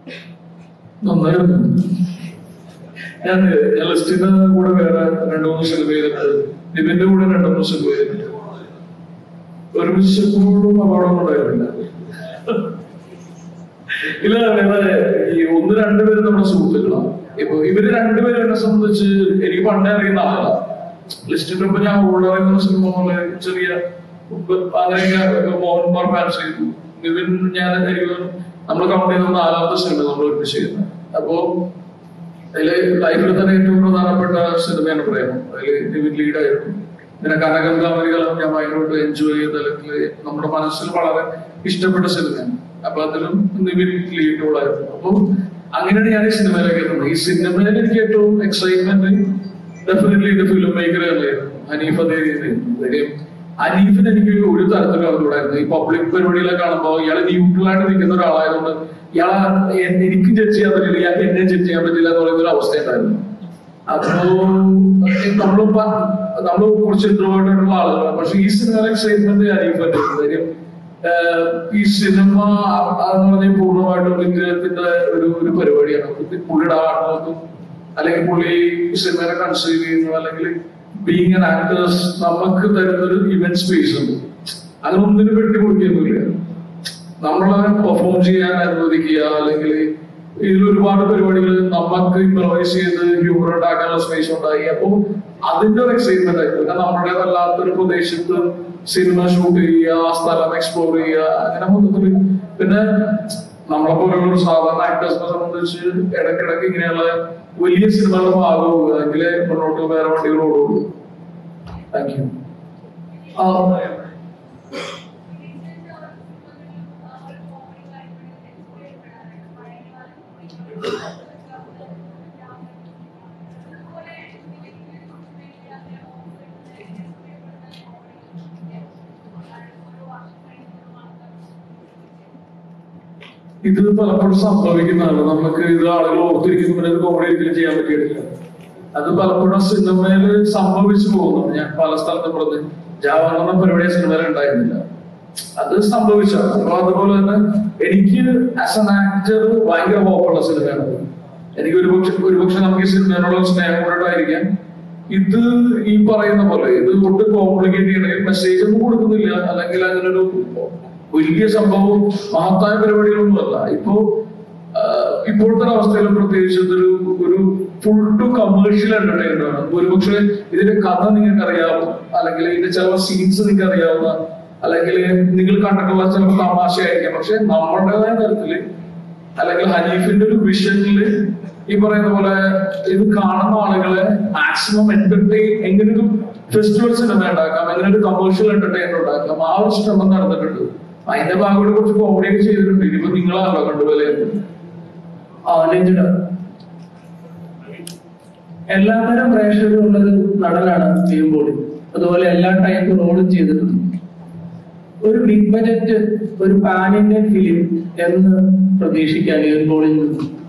നന്നായിരുന്നു ഞാൻ ഞാൻ ലിസ്റ്റിന്റെ കൂടെ വേറെ രണ്ടു മൂന്ന് സിനിമ ചെയ്തിട്ട് ഇതിന്റെ കൂടെ രണ്ടു മൂന്ന് സിനിമ ചെയ്തിട്ടുണ്ട് ഒരുമിച്ച് എപ്പോഴും അപകടം ഉണ്ടായിരുന്നില്ല ഇല്ല വേറെ ഈ ഒന്ന് രണ്ടുപേരും നമ്മുടെ സുഹൃത്തുക്കളാണ് ഇപ്പൊ ഇവര് രണ്ടുപേരും എന്നെ സംബന്ധിച്ച് എനിക്ക് പണ്ടേ അറിയുന്ന ആളാണ് ലിസ്റ്റിന്റെ ഒപ്പം ഞാൻ ഉള്ളറിയുന്ന സിനിമ പോലെ ചെറിയ അങ്ങനെയൊക്കെ മോഹൻമാർ ഫാൻസ് ചെയ്തു നിവിൻ ഞാൻ എനിക്ക് നമ്മൾ കൗണ്ട് ചെയ്ത നാലാമത്തെ സിനിമ നമ്മൾ ഒരുമിച്ച് ചെയ്യുന്നത് അപ്പോ അതില് ലൈഫിൽ തന്നെ ഏറ്റവും പ്രധാനപ്പെട്ട സിനിമയാണ് പ്രേമം അതിൽ നിവിൻ ലീഡായിരുന്നു പിന്നെ കനകങ്കാമരികളും ഞാൻ ഭയങ്കരമായിട്ട് എൻജോയ് ചെയ്ത അല്ലെങ്കിൽ നമ്മുടെ മനസ്സിൽ വളരെ ഇഷ്ടപ്പെട്ട സിനിമയാണ് അപ്പൊ അതിലും നിവിൻ ലീഡ് റോളായിരുന്നു അപ്പൊ അങ്ങനെയാണ് ഞാൻ ഈ സിനിമയിലേക്ക് എത്തുന്നത് ഈ സിനിമയിൽ എനിക്ക് ഏറ്റവും എക്സൈറ്റ്മെന്റ് ഡെഫിനറ്റ്ലി ഇത് ഫിലിം മേക്കർ തന്നെയായിരുന്നു ഹനീഫ് അതേ രീതിയിൽ അനീഫിന് എനിക്ക് ഒരു തരത്തിലും അറിഞ്ഞൂടായിരുന്നു ഈ പബ്ലിക് പരിപാടികളെ കാണുമ്പോൾ ഇയാൾ ന്യൂട്രൽ ആയിട്ട് നിൽക്കുന്ന ഒരാളായതുകൊണ്ട് ഇയാളെ എൻ- എനിക്ക് ജഡ്ജ് ചെയ്യാൻ പറ്റില്ല ഇയാൾക്ക് എന്നെ ജഡ്ജ് ചെയ്യാൻ പറ്റില്ല എന്ന് പറയുന്ന ഒരു അവസ്ഥ ഉണ്ടായിരുന്നു അപ്പോ നമ്മളിപ്പോ നമ്മൾ കുറച്ച് ഇൻട്രോവേർട്ട് ആയിട്ടുള്ള ആളുകളാണ് പക്ഷെ ഈ സിനിമ എക്സൈറ്റ്മെന്റ് അനീഫിന്റെ കാര്യം ആഹ് ഈ സിനിമ എന്ന് പറഞ്ഞാൽ പൂർണ്ണമായിട്ടും ഇദ്ദേഹത്തിന്റെ ഒരു ഒരു പരിപാടിയാണ് ഇത് പുള്ളിയുടെ ആത്മഹത്യം അല്ലെങ്കിൽ പുള്ളി സിനിമയെ കൺസീവ് ചെയ്യുന്നു അല്ലെങ്കിൽ ബീങ് ആൻ ആക്ടേഴ്സ് നമുക്ക് തരുന്ന ഒരു ഇവന്റ് സ്പേസ് ഉണ്ട് അതിനൊന്നിനും വെട്ടി കൊടുക്കുകയൊന്നുമില്ല നമ്മളെ പെർഫോം ചെയ്യാൻ അനുവദിക്കുക അല്ലെങ്കിൽ ഇതിൽ ഒരുപാട് പരിപാടികൾ നമുക്ക് ഇംപ്രവൈസ് ചെയ്ത് ഹ്യൂമർ ഉണ്ടാക്കാനുള്ള സ്പേസ് ഉണ്ടായി അപ്പോൾ അതിന്റെ ഒരു എക്സൈറ്റ്മെന്റ് ആയിരുന്നു പിന്നെ നമ്മുടേതല്ലാത്തൊരു പ്രദേശത്ത് സിനിമ ഷൂട്ട് ചെയ്യുക ആ സ്ഥലം എക്സ്പ്ലോർ ചെയ്യുക അങ്ങനെ മൊത്തത്തിൽ പിന്നെ നമ്മളെ പോലുള്ള ഒരു സാധാരണ ആക്ടേഴ്സിനെ സംബന്ധിച്ച് ഇടയ്ക്കിടയ്ക്ക് ഇങ്ങനെയുള്ള വലിയ സിനിമകളുടെ ഭാഗമാവുക എങ്കിലേ മുന്നോട്ട് വേറെ വണ്ടികൾ ഓടുള്ളൂ താങ്ക് യു ഇത് പലപ്പോഴും സംഭവിക്കുന്നതാണ് നമുക്ക് ഇത് ആളുകൾ ഓർത്തിരിക്കുന്ന ഒരു കോമഡി ഒരിക്കലും ചെയ്യാൻ പറ്റിയിട്ടില്ല അത് പലപ്പോഴും സിനിമയിൽ സംഭവിച്ചു പോകുന്നു ഞാൻ പല സ്ഥലത്തും പറഞ്ഞ് ജാവാണെന്ന പരിപാടി സിനിമയിൽ ഉണ്ടായിരുന്നില്ല അത് സംഭവിച്ചതാണ് അപ്പൊ അതുപോലെ തന്നെ എനിക്ക് ആസ് എൻ ആക്ടർ ഭയങ്കര ഹോപ്പുള്ള സിനിമയാണ് എനിക്ക് ഒരുപക്ഷെ ഒരുപക്ഷെ നമുക്ക് ഈ സിനിമയോടുള്ള സ്നേഹം കൊണ്ടിട്ടായിരിക്കാം ഇത് ഈ പറയുന്ന പോലെ ഇത് ഒട്ടും കോംപ്ലിക്കേറ്റ് ചെയ്യണമെങ്കിൽ മെസ്സേജ് ഒന്നും കൊടുക്കുന്നില്ല അല്ലെങ്കിൽ അങ്ങനെ ഒരു വലിയ സംഭവം മഹത്തായ പരിപാടികളൊന്നുമല്ല ഇപ്പോ ആഹ് ഇപ്പോഴത്തെ ഒരു അവസ്ഥയിൽ പ്രത്യേകിച്ച് ഇതൊരു ഒരു ഫുൾ ടു കമേഴ്ഷ്യൽ എന്റർടൈൻമെന്റ് ആണ് ഒരുപക്ഷെ ഇതിന്റെ കഥ നിങ്ങൾക്ക് അറിയാവും അല്ലെങ്കിൽ ഇതിന്റെ ചില സീൻസ് നിങ്ങൾക്ക് അറിയാവുന്ന അല്ലെങ്കിൽ നിങ്ങൾ കണ്ടിട്ടുള്ള ചിലപ്പോൾ തമാശയായിരിക്കാം പക്ഷെ നമ്മുടേതായ തരത്തില് അല്ലെങ്കിൽ ഹനീഫിന്റെ ഒരു വിഷനില് ഈ പറയുന്ന പോലെ ഇത് കാണുന്ന ആളുകളെ മാക്സിമം എന്റർടൈൻ എങ്ങനെ ഒരു ഫെസ്റ്റിവൽ സിനിമ ഉണ്ടാക്കാം എങ്ങനെ ഒരു കമേഴ്ഷ്യൽ എന്റർടൈൻമെന്റ് ഉണ്ടാക്കാം ആ ഒരു ശ്രമം നടന്നിട്ടുണ്ട് അതിന്റെ ഭാഗമായിട്ട് കുറച്ച് കോമഡി ഒക്കെ ചെയ്തിട്ടുണ്ട് ഇനിയിപ്പോ നിങ്ങളാണല്ലോ കണ്ടുപോലെയായിരുന്നു ആലോചിച്ചിട്ട് എല്ലാത്തരം പ്രേക്ഷകരും ഉള്ളൊരു നടനാണ് ചെയ്യുമ്പോൾ അതുപോലെ എല്ലാ ടൈപ്പ് റോളും ചെയ്തിട്ടുണ്ട് ഒരു ബിഗ് ബജറ്റ് ഒരു പാൻ ഇന്ത്യൻ ഫിലിം എന്ന് പ്രതീക്ഷിക്കാൻ ചെയ്യുമ്പോളിൽ നിന്ന്